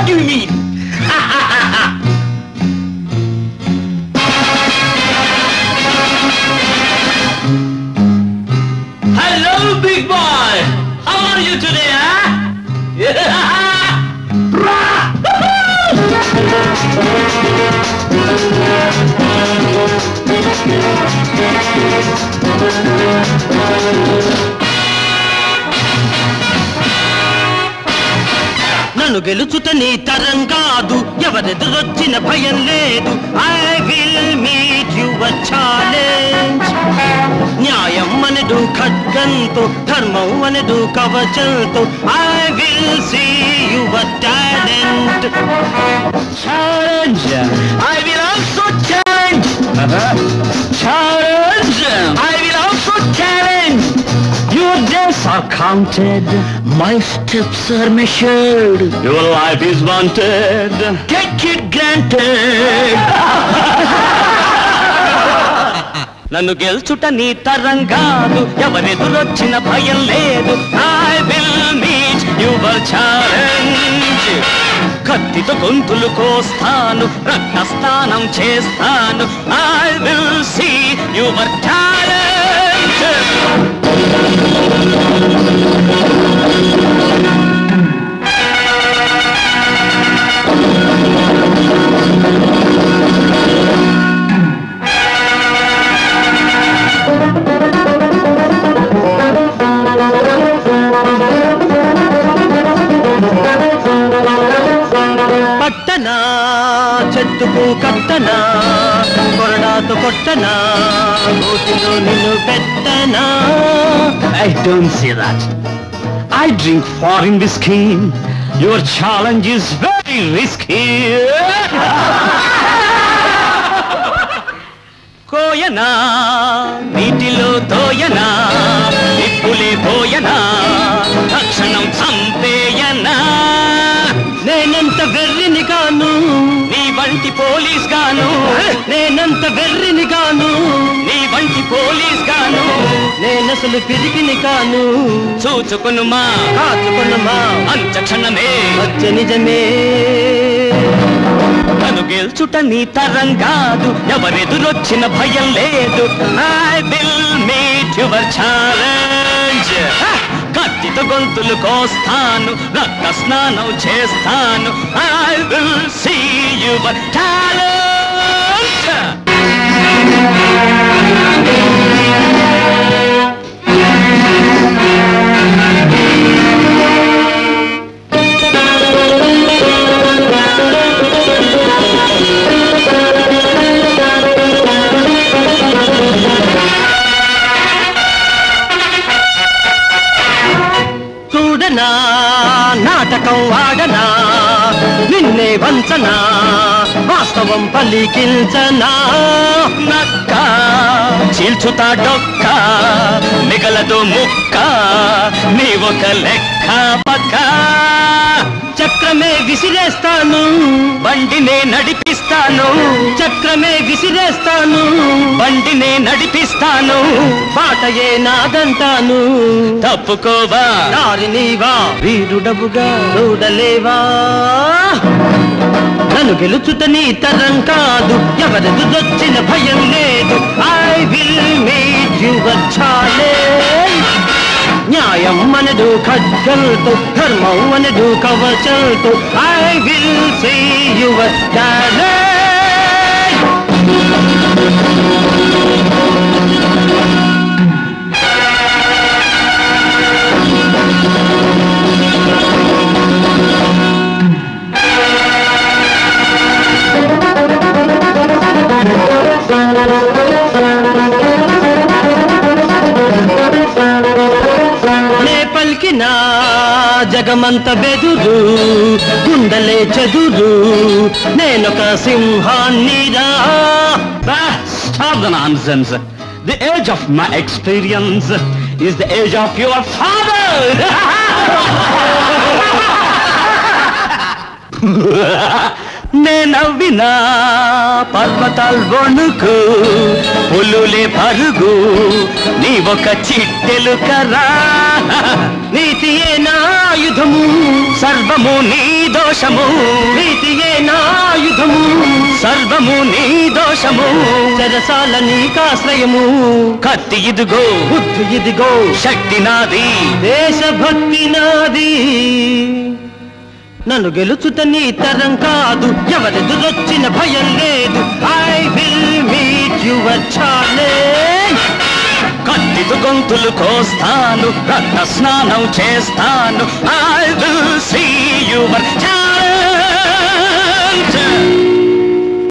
What you mean hello big boy how are you today నన్ను గెలుచుట నీ తరం కాదు ఎవరెదురొచ్చిన భయం లేదు I will meet your challenge న్యాయం అనడు ఖడ్గంతో ధర్మం అనడు కవచంతో I will see your talent challenge I will also challenge challenge I will also challenge Your days are counted. My steps are measured. Your life is wanted. Take it granted. నన్ను గెలుచుట నీ తరం కాదు ఎవరెదురొచ్చిన భయం లేదు I will meet your challenge కత్తితో గొంతులు కోస్తాను రక్త స్నానం చేస్తాను I will see your talent పట్టనా చెట్టుకు కట్టనా కొరడాతో కొట్టనా గోతిలో నిన్ను పెట్టనా I don't say that. I drink foreign whiskey. Your challenge is very risky. కోయనా నీటిలో తోయనా నిప్పులే పోయనా తక్షణం చంపేయనా నేనెంత వెర్రిని కాను నీ వంటి పోలీస్ గాను నేనంత వెర్రిని కాను నీ వంటి పోలీస్ గాను నేనసలు పిరికిని కాను చూచుకునుమా కాచుకునుమా అంత క్షణమే వచ్చే నిజమే తను గెలుచుట నీ తరం కాదు ఎవరెదురొచ్చిన భయం లేదు I will meet your challenge కత్తితో గొంతులు కోస్తాను రక్త స్నానం చేస్తాను I will see your talent చూడనా నాటకం ఆడనా నిన్నే వంచనా వాస్తవం పలికించనా నక్క చీల్చుతా డొక్క మిగలదు ముక్క నీ ఒక లెక్క పక్క చక్రమే విసిరేస్తాను బండినే నడిపిస్తాను చక్రమే విసిరేస్తాను బండినే నడిపిస్తాను బాటయే నాదంటాను తప్పుకోవా దారి నీవా వీరుడవుగా చూడలేవా నన్ను గెలుచుట నీ తరం కాదు ఎవరెదురొచ్చిన భయం లేదు I will meet your challenge న్యాయం అనడు ఖడ్గంతో ధర్మం అనడు కవచంతో I will see your talent నే పలికిన జగమంత బెదురు గుండెలే చెదురు నేనొక సింహాన్నిరా Ah, stop the nonsense. The age of my experience is the age of your father. నే నవ్వినా పర్వతాల్ వణుకు పులులే పరుగు నీ ఒక చిట్టెలు కరా నీతియే నాయుధము సర్వము నీ దోషము నీతియే నాయుధము సర్వము నీ దోషము చెరసాల నీకాశ్రయము కత్తి ఇదిగో బుద్ధి ఇదిగో శక్తి నాది దేశభక్తి నాది నన్ను గెలుచుత నీ తరం కాదు ఎవరెదురొచ్చిన భయం లేదు I will meet your challenge కత్తితో గొంతులు కోస్తాను రక్త స్నానం చేస్తాను ఐ విల్ సీ యువర్